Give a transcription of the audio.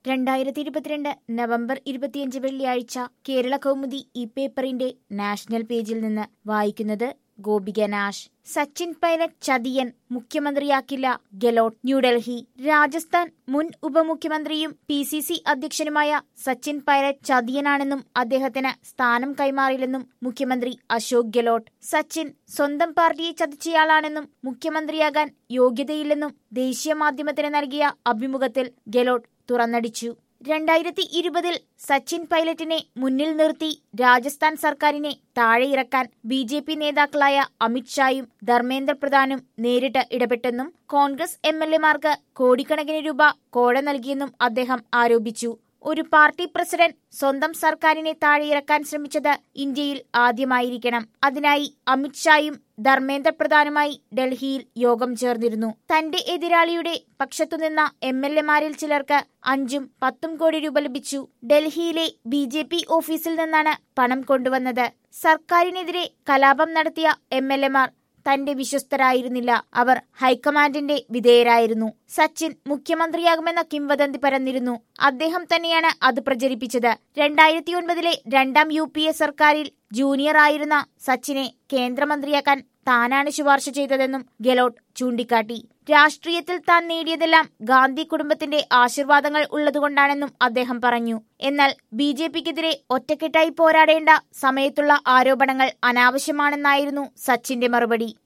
രണ്ടായിരത്തി ഇരുപത്തിരണ്ട് നവംബർ ഇരുപത്തിയഞ്ച് വെള്ളിയാഴ്ച കേരള കൗമുദി ഈ പേപ്പറിന്റെ നാഷണൽ പേജിൽ നിന്ന് വായിക്കുന്നത് ഗോപിക നാഷ് സച്ചിൻ പൈലറ്റ് ചതിയൻ മുഖ്യമന്ത്രിയാക്കില്ല ഗെലോട്ട് ന്യൂഡൽഹി രാജസ്ഥാൻ മുൻ ഉപമുഖ്യമന്ത്രിയും പി സി സി അധ്യക്ഷനുമായ സച്ചിൻ പൈലറ്റ് ചതിയനാണെന്നും അദ്ദേഹത്തിന് സ്ഥാനം കൈമാറില്ലെന്നും മുഖ്യമന്ത്രി അശോക് ഗെലോട്ട് സച്ചിൻ സ്വന്തം പാർട്ടിയെ ചതിച്ചയാളാണെന്നും മുഖ്യമന്ത്രിയാകാൻ യോഗ്യതയില്ലെന്നും ദേശീയ മാധ്യമത്തിന് നൽകിയ അഭിമുഖത്തിൽ ഗെലോട്ട് തുറന്നടിച്ചു രണ്ടായിരത്തി ഇരുപതിൽ സച്ചിൻ പൈലറ്റിനെ മുന്നിൽ നിർത്തി രാജസ്ഥാൻ സർക്കാരിനെ താഴെയിറക്കാൻ ബി ജെ പി നേതാക്കളായ അമിത്ഷായും ധർമ്മേന്ദ്ര പ്രധാനും നേരിട്ട് ഇടപെട്ടെന്നും കോൺഗ്രസ് എം എൽ എമാർക്ക് കോടിക്കണക്കിന് രൂപ കോഴ നൽകിയെന്നും അദ്ദേഹം ആരോപിച്ചു ഒരു പാർട്ടി പ്രസിഡന്റ് സ്വന്തം സർക്കാരിനെ താഴെയിറക്കാൻ ശ്രമിച്ചത് ഇന്ത്യയിൽ ആദ്യമായിരിക്കണം അതിനായി അമിത്ഷായും ധർമ്മേന്ദ്ര പ്രധാനുമായി ഡൽഹിയിൽ യോഗം ചേർന്നിരുന്നു തന്റെ എതിരാളിയുടെ പക്ഷത്തുനിന്ന എം എൽ എമാരിൽ ചിലർക്ക് അഞ്ചും പത്തും കോടി രൂപ ലഭിച്ചു ഡൽഹിയിലെ ബി ജെ പി ഓഫീസിൽ നിന്നാണ് പണം കൊണ്ടുവന്നത് സർക്കാരിനെതിരെ കലാപം നടത്തിയ എം എൽ എമാർ തന്റെ വിശ്വസ്തരായിരുന്നില്ല അവർ ഹൈക്കമാൻഡിന്റെ വിധേയരായിരുന്നു സച്ചിൻ മുഖ്യമന്ത്രിയാകുമെന്ന കിംവദന്തി പരന്നിരുന്നു അദ്ദേഹം തന്നെയാണ് അത് പ്രചരിപ്പിച്ചത് രണ്ടായിരത്തി ഒൻപതിലെ രണ്ടാം യു പി എ സർക്കാരിൽ ജൂനിയർ ആയിരുന്ന സച്ചിനെ കേന്ദ്രമന്ത്രിയാക്കാൻ താനാണ് ശുപാർശ ചെയ്തതെന്നും ഗെലോട്ട് ചൂണ്ടിക്കാട്ടി രാഷ്ട്രീയത്തിൽ താൻ നേടിയതെല്ലാം ഗാന്ധി കുടുംബത്തിന്റെ ആശീർവാദങ്ങൾ ഉള്ളതുകൊണ്ടാണെന്നും അദ്ദേഹം പറഞ്ഞു എന്നാൽ ബി ജെ പിക്കെതിരെ ഒറ്റക്കെട്ടായി പോരാടേണ്ട സമയത്തുള്ള ആരോപണങ്ങൾ അനാവശ്യമാണെന്നായിരുന്നു സച്ചിന്റെ മറുപടി